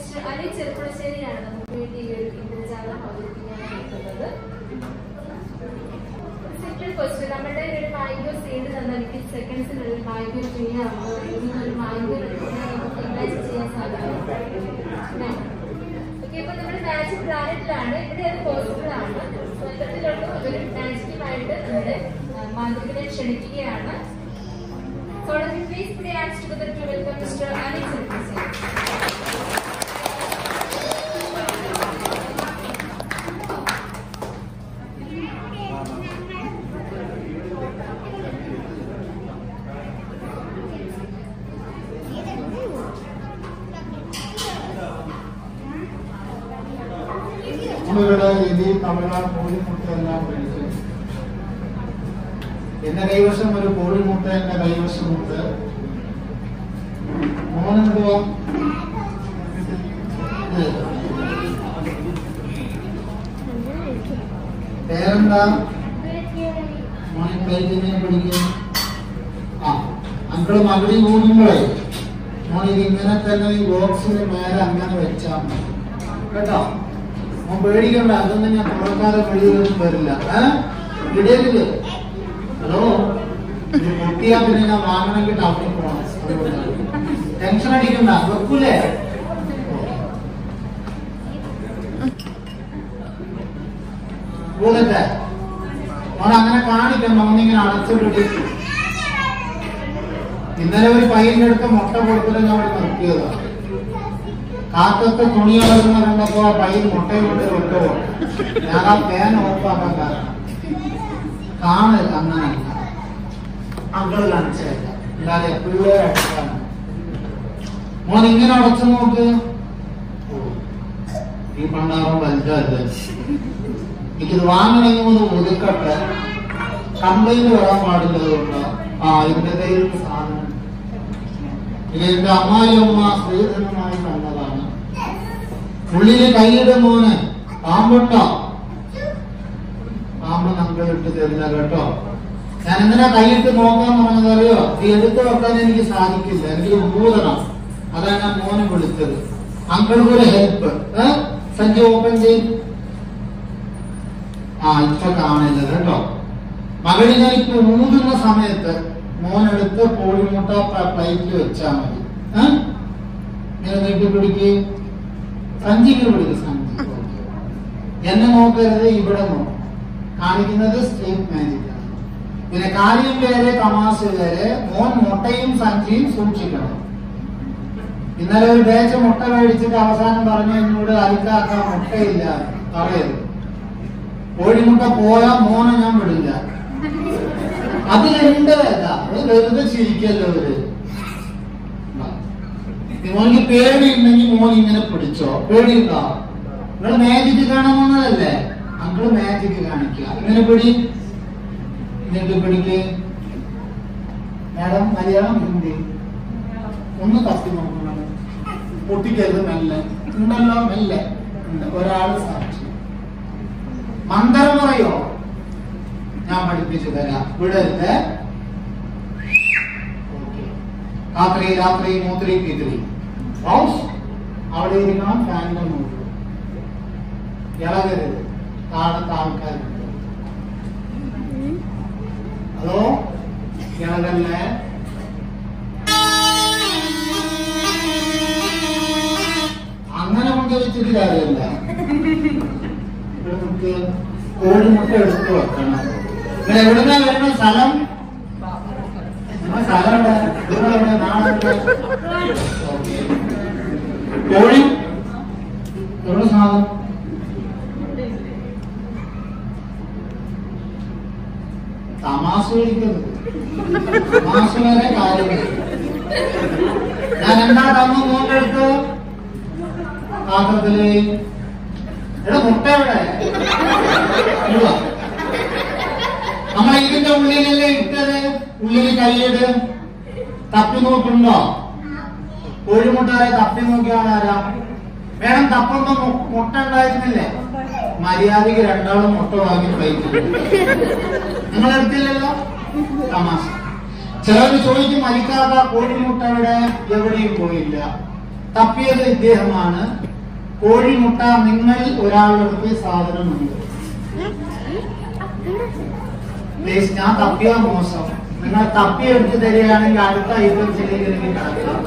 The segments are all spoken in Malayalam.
മിസ്റ്റർ അലി ചെറുപ്പുളശ്ശേരിയാണ് നമുക്ക് വേണ്ടി ഈ ഒരു ഇന്ദ്രജാലം അവതരിപ്പിക്കാനായിട്ടുള്ളത് സിമ്പിൾ ക്വസ്റ്റ്യൻ നമ്മുടെ ഒരു മാംഗോ സീഡ് തന്നാൽ ഈ സെക്കൻഡ്സിനുള്ളിൽ മാംഗോ ഫ്രീ ആവുമ്പോൾ ഇതിന് ഒരു മാംഗോ നമുക്ക് ഇമാജിൻ ചെയ്യാൻ സാധിക്കും ഓക്കെ അപ്പൊ നമ്മുടെ മാജിക് പ്ലാനറ്റിലാണ് ഇവിടെ അത് പോസിബിൾ ആണ് സ്വന്തത്തിലുള്ള ഒരു മാജിക്കുമായിട്ട് നമ്മുടെ ആ, മാന്ത്രികനെ ക്ഷണിക്കുകയാണ് So, let me please put your hands together to welcome Mr. Alex Alfonso. നമ്മളിവിടെ ഹിന്ദി തമിഴ്നാട് കോഴിമുട്ട എല്ലാം കഴിച്ചു എന്റെ കൈവശം ഒരു കോഴിമുട്ട എന്റെ കൈവശമുണ്ട് മോനെന്തുവാ ഇത്. പേരെന്താ മോനെ പേരിനെ പഠിക്കും ആ അങ്കിള് മകളി പോകുമ്പോഴേ മോൻ ഇത് ഇങ്ങനെ തന്നെ ഈ ബോക്സിന് മേലെ അങ്ങനെ വെച്ചാ മതി കേട്ടോ മോൻ പേടിക്കണ്ട അതൊന്നും ഞാൻ തുറക്കാതെ വെളിയിലൊന്നും വരില്ല ഏഹ് ഇടയില് ഹലോ ഇത് പൊട്ടിയാ പിന്നെ ഞാൻ വാങ്ങണമെങ്കിൽ ടൗണിൽ പോകണം ടെൻഷൻ അടിക്കണ്ട വെക്കൂലേ കൂടട്ടെ മോൻ അങ്ങനെ കാണിക്കണ്ട ഒന്നിങ്ങനെ അടച്ചിട്ട് ഇന്നലെ ഒരു പയ്യന്റെ അടുത്ത് മുട്ട കൊടുത്തിട്ട് ഞാൻ അവിടെ നിർത്തിയതാ കാക്കത്ത് തുണി വളർന്ന് കണ്ടപ്പോ ആ പയ്യൻ മുട്ടയും കൊണ്ട് വെക്കവോ ഞാൻ ആ ഫാൻ ഓഫാക്കാൻ കാരണം കാണൽ അങ്ങനെയല്ല അങ്കൾ കാണിച്ചതല്ല അല്ലാതെ പിള്ളേരെ അടച്ചാണ് മോൻ ഇങ്ങനെ അടച്ചു നോക്ക് ഓ, ഈ പണ്ടാറും വലുതല്ലേ എനിക്കിത് വാങ്ങണമെങ്കിൽ ഒന്ന് ഒതുക്കട്ടെ കംപ്ലൈന്റ് വരാൻ പാടില്ലതുകൊണ്ട് ആ ഇതിന്റെ കയ്യിൽ സാധനം ഇത് എന്റെ അമ്മായിയമ്മ സ്ത്രീധനമായി തന്നതാണ് ഉള്ളില് കൈയിട മോന് പാമ്പുണ്ടോ പാമ്പ് നമുക്ക് ഇട്ട് തരില്ല കേട്ടോ ഞാൻ എന്തിനാ കൈയിട്ട് നോക്കാൻ പറഞ്ഞത് അറിയോ ഈ എടുത്തു വെക്കാൻ എനിക്ക് സാധിക്കില്ല എനിക്ക് ഭൂതണം അതാണ് ഞാൻ മോനെ വിളിച്ചത് അങ്കിൾക്ക് ഒരു ഹെൽപ്പ് സഞ്ജയ് ഓപ്പൺ ചെയ്യും ആ ഇപ്പൊ കാണില്ല കേട്ടോ മകളിനെ ഇപ്പൊ ഊതുന്ന സമയത്ത് മോനെടുത്ത് കോഴിമുട്ട പ്ലേറ്റിൽ വെച്ചാൽ മതി ഏ? ഇങ്ങനെ നീട്ടി പിടിക്ക് സഞ്ചിക്ക് പിടിക്ക് സഞ്ചി Okay. എന്നെ നോക്കരുത് ഇവിടെ നോക്കും കാണിക്കുന്നത് സ്ട്രീറ്റ് മാജിക് ആണ് പിന്നെ കാര്യം വേറെ തമാശ വേറെ മോൻ മുട്ടയും സഞ്ചിയും സൂക്ഷിക്കണം ഇന്നലെ ഒരു ബാച്ച് മുട്ട മേടിച്ചിട്ട് അവസാനം പറഞ്ഞു എന്നോട് അരിക്കാക്കാൻ മുട്ടയില്ല കളയരുത് കോഴിമുട്ട പോയാ മോനെ ഞാൻ വിടില്ല അതിലെന്റെ വേദ അത് വെറുതെ ചിരിക്കല്ലോ അവര് മോനിക്ക് പേടിയുണ്ടെങ്കിൽ മോൻ ഇങ്ങനെ പിടിച്ചോ പേടിയുണ്ടോ നിങ്ങൾ മാജിക് കാണാൻ വന്നതല്ലേ അങ്കിള് മാജിക് കാണിക്കുക ഇങ്ങനെ പിടി എന്നിട്ട് പിടിക്ക് മാഡം മലയാളം ഹിന്ദി ഒന്ന് തപ്പി നോക്കണം പൊട്ടിക്കരുത് മെല്ലെ ഉണ്ടല്ലോ മെല്ലെ ഉണ്ട് ഒരാള് സാക്ഷി മന്ത്രം പറയോ ഞാൻ പഠിപ്പിച്ചു തരാം വിടരുത് ഓക്കേ. രാത്രി രാത്രി മൂത്രി പിത്രി ഹൗസ് അവിടെ ഇരിക്കണം ഫാനിന്റെ മുകളിൽ ഇളകരുത് താഴത്തെ ആൾക്കാരുണ്ട് ഹലോ ഇളകല്ലേ അങ്ങനെ കൊണ്ട് വെച്ചിട്ട് കാര്യമില്ല ഇവിടെ നമുക്ക് കോഴിമുട്ട എടുത്ത് വെക്കണം ഇവിടെ എവിടുന്നാ വരുന്ന സ്ഥലം ആ സ്ഥലം എവിടെ? ഇവിടെ എവിടെ? നാടെവിടെ? ഓക്കേ. കോഴി എവിടെ സാധനം തമാശ വിളിക്കുന്നത് തമാശ വരെ കാര്യമില്ല ഞാൻ എന്താ തന്നു മോന്റെ അടുത്ത് പാത്രത്തില് എടാ മുട്ട എവിടെ ഇല്ല. നമ്മൾ ഇതിന്റെ ഉള്ളിലല്ലേ ഇട്ടത് ഉള്ളിൽ കൈയിട് തപ്പി നോക്കുന്നുണ്ടോ കോഴിമുട്ടാരെ തപ്പി നോക്കിയാണ് ആരാ വേണം തപ്പുമ്പോ മു- മുട്ട ഉണ്ടായിരുന്നില്ലേ മര്യാദക്ക് രണ്ടാളും മുട്ട വാങ്ങി കഴിക്കുന്നു നിങ്ങൾ എടുത്തില്ലല്ലോ തമാശ ചിലർ ചോദിക്കും മരിക്കാത്ത കോഴിമുട്ട എവിടെ എവിടെയും പോയില്ല തപ്പിയത് ഇദ്ദേഹമാണ് കോഴിമുട്ട നിങ്ങളിൽ ഒരാളുടെ അടുത്ത് ഈ സാധനമുണ്ട് പ്ലീസ് ഞാൻ തപ്പിയാ മോശം നിങ്ങൾ തപ്പി എടുത്ത് തരികയാണെങ്കിൽ അടുത്ത ഐറ്റംസിലേക്ക് എനിക്ക് കിടക്കാം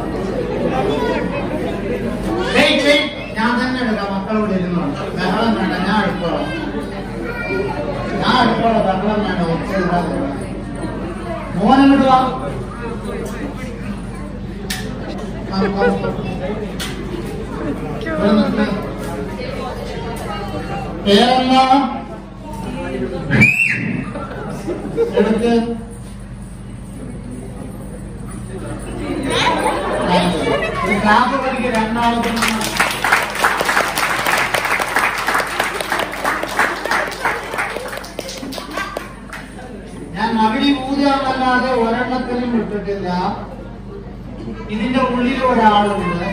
Wait, wait. ഞാൻ തന്നെ എടുക്കാം മക്കളോട് ഇരുന്നോളാം ബഹളം വേണ്ട ഞാൻ എടുത്തോളാം ഞാൻ എടുത്തോളാം ബഹളം വേണ്ട ഒച്ച മോനിടുക പേരെന്താ എടുത്ത് ക്ലാസ് പഠിക്കുക രണ്ടാമത്തെ ഞാൻ മകിടി ഊതാന്നല്ലാതെ ഒരെണ്ണത്തിലും വിട്ടിട്ടില്ല ഇതിന്റെ ഉള്ളിൽ ഒരാളുണ്ട്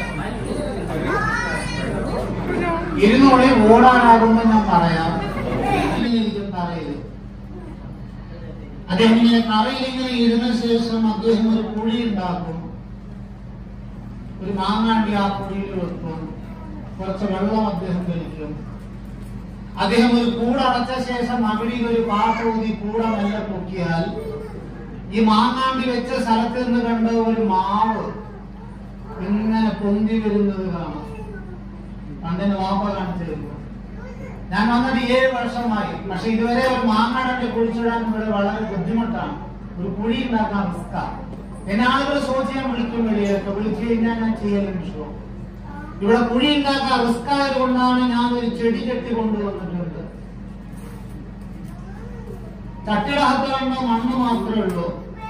ഇരുന്നോളി ഓടാനാകുമ്പോ ഞാൻ പറയാം ഇരിക്കും തറയിൽ അദ്ദേഹം ഇങ്ങനെ തറയിൽ ഇങ്ങനെ ഇരുന്ന ശേഷം അദ്ദേഹം ഒരു കുഴി ഉണ്ടാക്കും ഒരു മാങ്ങാണ്ടി ആ കുഴിയിൽ വെക്കും കുറച്ച് വെള്ളം അദ്ദേഹം വലിക്കും അദ്ദേഹം ഒരു കൂടടച്ച ശേഷം മകളിൽ ഒരു പാട്ട് ഊതി കൂട മെല്ലെ പൊക്കിയാൽ ഈ മാങ്ങാണ്ടി വെച്ച സ്ഥലത്ത് നിന്ന് കണ്ട ഒരു മാവ് ഇങ്ങനെ പൊന്തി വരുന്നത് കാണാം പണ്ടിന് വാപ്പ കാണിച്ചു തരുന്നു ഞാൻ വന്നിട്ട് ഏഴ് വർഷമായി പക്ഷെ ഇതുവരെ ഒരു മാങ്ങാടന്റെ കുഴിച്ചിടാൻ ഇവിടെ വളരെ ബുദ്ധിമുട്ടാണ് ഒരു കുഴി ഉണ്ടാക്കാൻ റിസ്ക എന്നെ ആളുകൾ ചോദിച്ചാൽ വിളിക്കും വെളിയൊക്കെ വിളിച്ചു കഴിഞ്ഞാൽ ഞാൻ ചെയ്യലും ഷോ ഇവിടെ കുഴി ഉണ്ടാക്കാൻ റിസ്ക് ആയതുകൊണ്ടാണ് ഞാൻ ഒരു ചെടി കെട്ടി കൊണ്ടുവന്നിട്ടുണ്ട് ചട്ടിടഹത്ത് കണ്ട മണ്ണ് മാത്രമേ ഉള്ളൂ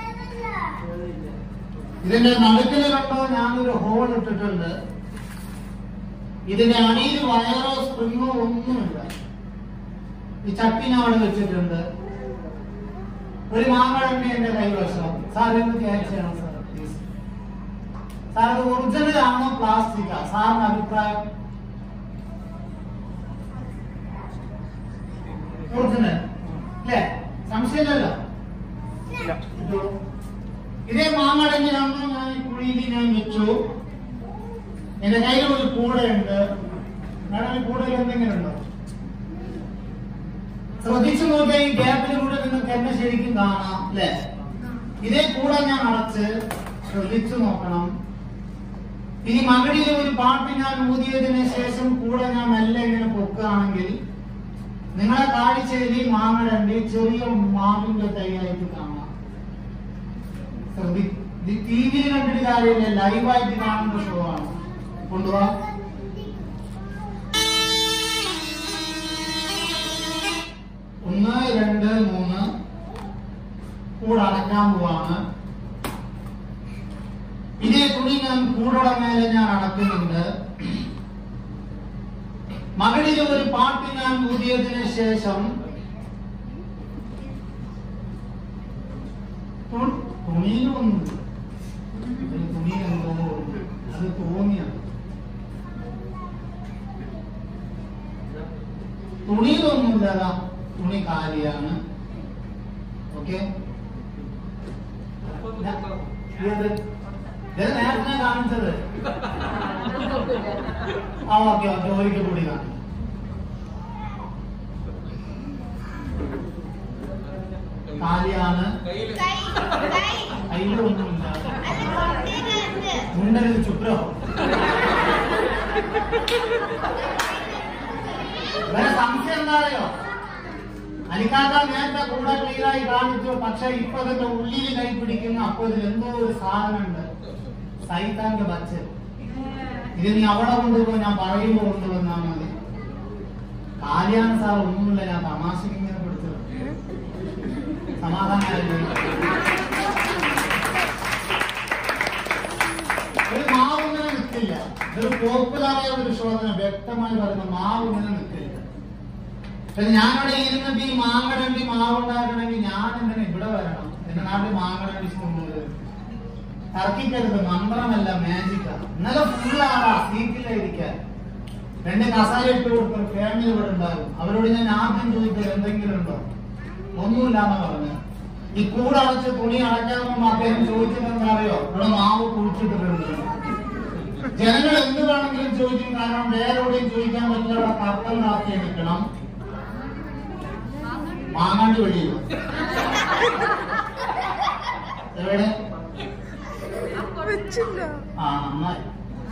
ഇതിന്റെ നടുക്കില് കണ്ടോ ഞാനൊരു ഹോൾ ഇട്ടിട്ടുണ്ട് ഇതിന്റെ അടിയിൽ വയറോ സ്പ്രിങ്ങോ ഒന്നുമില്ല ഈ ചട്ടി ഞാൻ അവിടെ വെച്ചിട്ടുണ്ട് ഒരു മാങ്ങഴണ്ണ എന്റെ കൈവശം സാർ എന്ന് ക്യാച്ച് ചെയ്യണം സാർ പ്ലീസ് സാർ അത് ഒറിജിനൽ ആണോ പ്ലാസ്റ്റിക്കാ സാറിന് അഭിപ്രായം ഒറിജിനൽ അല്ലേ സംശയമില്ലല്ലോ ഇത് ഇതേ മാങ്ങടങ്ങിലാണോ ഞാൻ ഈ കുഴിയിൽ ഞാൻ വെച്ചു എന്റെ കയ്യിൽ ഒരു കൂടയുണ്ട് മാഡം ഈ കൂടയിൽ എന്തെങ്കിലും ഉണ്ടോ ശ്രദ്ധിച്ചു നോക്കിയാൽ ഈ ഗ്യാപ്പിലൂടെ നിങ്ങൾക്ക് എന്നെ ശരിക്കും കാണാം അല്ലേ ഇതേ കൂടെ ഞാൻ അടച്ച് ശ്രദ്ധിച്ചു നോക്കണം ഇനി മകളിലെ ഒരു പാട്ട് ഞാൻ ഊതിയതിന് ശേഷം കൂടെ ഞാൻ മെല്ലെ ഇങ്ങനെ പൊക്കുകയാണെങ്കിൽ നിങ്ങളെ കാഴ്ചയിൽ ഈ മാങ്ങടന്റെ ചെറിയ മാവിന്റെ തൈയായിട്ട് കാണാം ശ്രദ്ധി ടി വിയിൽ കണ്ടിട്ട് കാര്യമില്ല ലൈവായിട്ട് കാണുന്ന ഷോ ആണ് കൊണ്ടുപോവാ ഒന്ന് രണ്ട് മൂന്ന് കൂടെ അടയ്ക്കാൻ പോവാണ് ഇതേ തുണി ഞാൻ കൂടോടെ മേലെ ഞാൻ അടക്കുന്നുണ്ട് മകളിലെ ഒരു പാട്ട് ഞാൻ ഊതിയതിനു ശേഷം തു- തുണിയിലൊന്നുമില്ല ഒരു തുണിയിൽ എന്തോ ഉണ്ട്. അത് തോന്നിയാണ് തുണിയിലൊന്നുമില്ല അതാ തുണി കാലിയാണ് ഓക്കെ ഇത് നേരത്തെ കാണിച്ചത് ആ ഓക്കെ ഓക്കെ ഒരിക്കൽ കൂടി കാണും കാലിയാണ് കയ്യിലൊന്നുമില്ല മുണ്ടൊരു ചുപ്രോ വേറെ സംശയം എന്താ അറിയോ അലിക്കാക്ക നേരത്തെ കൂടെ ക്ലിയറായി കാണിച്ചു പക്ഷെ ഇപ്പൊ അതിന്റെ ഉള്ളിൽ കൈ പിടിക്കുന്ന അപ്പൊ ഇതിൽ എന്തോ ഒരു സാധനമുണ്ട് സൈത്താന്റെ ബച്ച് ഇത് നീ അവിടെ കൊണ്ടുപോയി ഞാൻ പറയുമ്പോ കൊണ്ടുവന്നാ മതി കാലിയാണ് സാർ ഒന്നുമില്ല ഞാൻ തമാശക്ക് ഇങ്ങനെ പിടിച്ചത് സമാധാനമായിരുന്നു ഒരു മാവ് ഇങ്ങനെ നിൽക്കില്ല ഇതൊരു പോപ്പുലറായ ഒരു ശോധന വ്യക്തമായി പറയുന്ന മാവ് ഇങ്ങനെ നിൽക്കില്ല പക്ഷെ ഞാനവിടെ ഇരുന്നിട്ട് ഈ മാങ്ങടണ്ടി മാവ് ഉണ്ടാക്കണമെങ്കിൽ ഞാൻ എന്തിനാ ഇവിടെ വരണം എന്റെ നാട്ടിൽ മാങ്ങടണ്ടി കൊണ്ടുവരും തർക്കിക്കരുത് മന്ത്രമല്ല മാജിക്കാണ് ഇന്നലെ ഫുള്ളാടാ സീറ്റിലായിരിക്കാൻ രണ്ട് കസാല ഇട്ട് കൊടുത്ത ഫാമിലി ഇവിടെ ഉണ്ടാകും അവരോട് ഞാൻ ആദ്യം ചോദിച്ചത് എന്തെങ്കിലും ഉണ്ടോ ഒന്നുമില്ലാന്ന് പറഞ്ഞു ഈ കൂടടച്ച് തുണി അടയ്ക്കാമെന്ന് അദ്ദേഹം ചോദിച്ചത് എന്താ അറിയോ ഇവിടെ മാവ് കുഴിച്ചിട്ടിട്ടുണ്ട് ജനങ്ങൾ എന്ത് വേണമെങ്കിലും ചോദിക്കും കാരണം വേറെ എവിടെയും ചോദിക്കാൻ പറ്റില്ല തർക്കം നടത്തി എടുക്കണം മാങ്ങാണ്ട് വെളിയിൽ എവിടെ വെച്ചില്ല ആ നന്നായി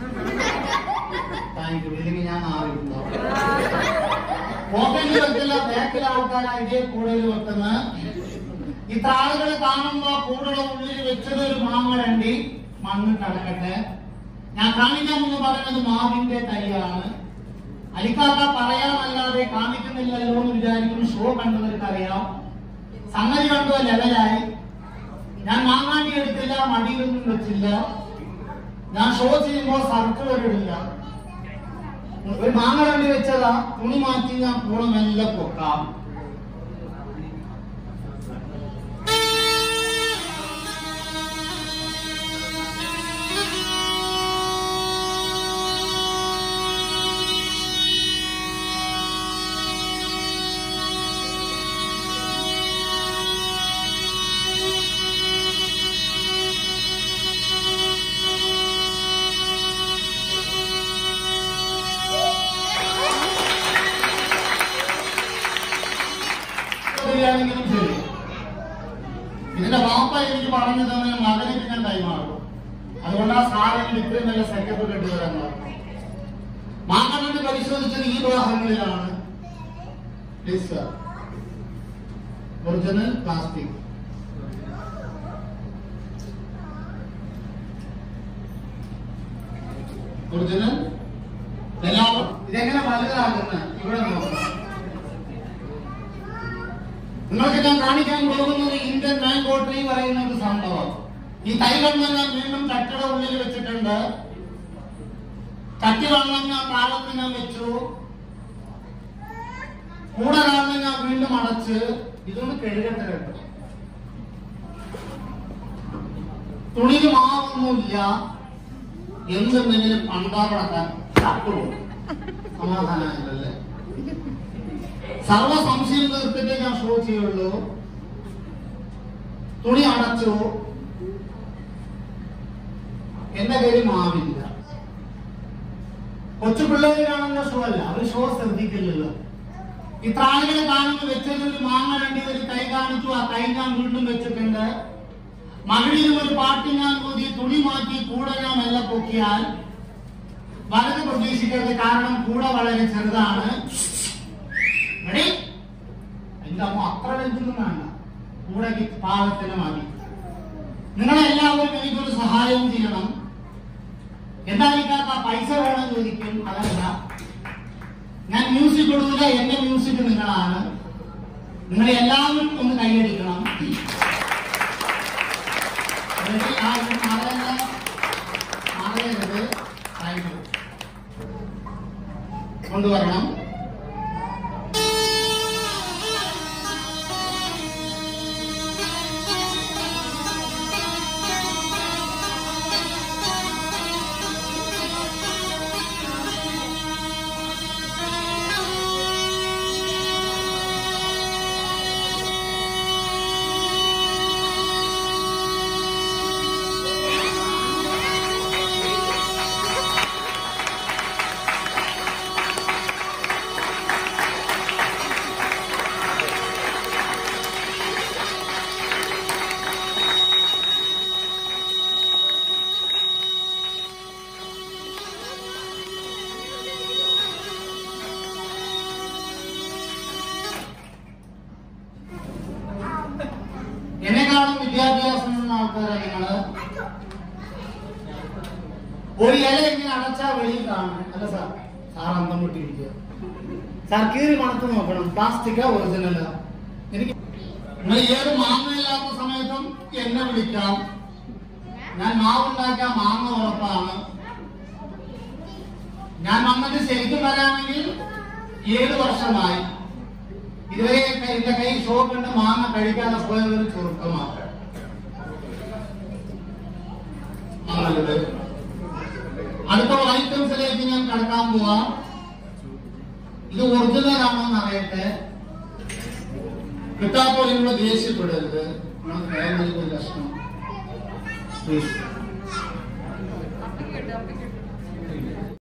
താങ്ക് യു ഇല്ലെങ്കിൽ ഞാൻ ആറിയിട്ടുണ്ടോ പോക്കറ്റിൽ വെക്കില്ല ബാക്കിലെ ആൾക്കാരാണ് ഇതേ കൂടുതൽ വെക്കുന്നത് ഇത്ര ആളുകൾ കാണുമ്പോ കൂടുതൽ ഉള്ളിൽ വെച്ചത് ഒരു മാങ്ങടണ്ടി മണ്ണ് കടക്കട്ടെ ഞാൻ കാണിക്കാൻ എന്ന് പറയുന്നത് മാവിന്റെ തൈയാണ് അലിക്കാക്ക പറയാനല്ലാതെ കാണിക്കുന്നില്ലല്ലോ എന്ന് വിചാരിക്കും ഷോ കണ്ടവർക്ക് അറിയാം സംഗതി കണ്ടോ ലെവലായി ഞാൻ മാങ്ങാണ്ടി എടുത്തില്ല മടിയിലൊന്നും വെച്ചില്ല ഞാൻ ഷോ ചെയ്യുമ്പോൾ സർക്കിൾ ഇടില്ല ഒരു മാങ്ങ കണ്ടി വെച്ചതാ തുണി മാറ്റി ഞാൻ കൂടെ മെല്ലെ പൊക്കാം ബിരിയാണിക്കും ശരി ഇതിന്റെ വാപ്പ എനിക്ക് പറഞ്ഞു തന്നെ മകനിക്ക് ഞാൻ കൈമാറും അതുകൊണ്ട് ആ സാറിന് ഇത്രയും നല്ല സെറ്റപ്പ് കെട്ടുവരാൻ പറഞ്ഞു മാങ്ങ പരിശോധിച്ചത് ഈ ഉദാഹരണങ്ങളിലാണ് ഒറിജിനൽ പ്ലാസ്റ്റിക് ഒറിജിനൽ എല്ലാവരും ഇതെങ്ങനെ വലുതാകുന്ന ഇവിടെ നോക്കണം നിങ്ങൾക്ക് ഞാൻ കാണിക്കാൻ പോകുന്നത് ഇന്ത്യൻ മാംഗോ ട്രീ പറയുന്ന ഒരു സംഭവം ഈ തൈ വെള്ളം ഞാൻ വീണ്ടും ചട്ടിയുടെ ഉള്ളിൽ വെച്ചിട്ടുണ്ട് ചട്ടി വെള്ളം ഞാൻ താഴത്ത് ഞാൻ വെച്ചു കൂടെ കാണുന്ന ഞാൻ വീണ്ടും അടച്ച് ഇതൊന്ന് കഴുകട്ടെ കേട്ടോ തുണിയിൽ മാവൊന്നുമില്ല എന്തെന്തെങ്കിലും പണ്ടാറടക്കാൻ തട്ടുള്ളൂ സമാധാനമില്ലല്ലേ സർവ സംശയം തീർത്തിട്ട് ഞാൻ ഷോ ചെയ്യുള്ളൂ തുണി അടച്ചു എന്റെ കയ്യിൽ മാവില്ല കൊച്ചു പിള്ളേര് കാണുന്ന ഷോ അല്ല അവർ ഷോ ശ്രദ്ധിക്കില്ലല്ലോ ഇത്ര ആളുകൾ കാണുന്ന വെച്ചതിൽ ഒരു മാങ്ങ രണ്ടി ഒരു കൈ കാണിച്ചു ആ കൈ ഞാൻ വീണ്ടും വെച്ചിട്ടുണ്ട് മകളിലും ഒരു പാട്ട് ഞാൻ കൂതി തുണി മാറ്റി കൂടെ ഞാൻ മെല്ലെ പൊക്കിയാൽ വലത് പ്രതീക്ഷിക്കരുത് കാരണം കൂടെ വളരെ ചെറുതാണ് റെഡി എന്റെ അമ്മ അത്ര വലുതൊന്നും വേണ്ട കൂടെ കി- പാകത്തിന് മതി നിങ്ങളെല്ലാവരും എനിക്കൊരു സഹായം ചെയ്യണം എന്തായിരിക്കാത്ത പൈസ വേണം ചോദിക്കും അതല്ല ഞാൻ മ്യൂസിക് കൊടുക്കില്ല എന്റെ മ്യൂസിക് നിങ്ങളാണ് നിങ്ങൾ എല്ലാവരും ഒന്ന് കൈയടിക്കണം Ready? ആ, ഇത് മാറല്ല. മാറരുത്. ആയിട്ട്. കൊണ്ടുവരണം എന്നെക്കാളും വിദ്യാഭ്യാസമുള്ള ആൾക്കാരാണ് നിങ്ങള് ഒരു ഇല ഇങ്ങനെ അടച്ചാ വെളിയിൽ കാണും അല്ല സാർ സാർ അന്തം വിട്ടിരിക്കുക സാർ കീറി മണത്ത് നോക്കണം പ്ലാസ്റ്റിക്കാ ഒറിജിനലാ എനിക്ക് നിങ്ങൾ ഏത് മാങ്ങയില്ലാത്ത സമയത്തും എന്നെ വിളിക്കാം ഞാൻ മാവുണ്ടാക്കിയ മാങ്ങ ഉറപ്പാണ് ഞാൻ വന്നിട്ട് ശരിക്കും വരാമെങ്കിൽ ഏഴ് വർഷമായി ഇതുവരെ എന്റെ കൈ ഷോപ്പുണ്ട് മാങ്ങ കഴിക്കാതെ പോയത് ഒരു ചുരുക്കമാണ് നല്ലത് അടുത്ത ഐറ്റംസിലേക്ക് ഞാൻ കടക്കാൻ പോവാം ഇത് ഒറിജിനൽ ആണോ എന്ന് അറിയട്ടെ കിട്ടാപ്പോൾ നിങ്ങൾ ദേഷ്യപ്പെടരുത് നിങ്ങൾക്ക് വേറെ ഒരു ലക്ഷണം Please.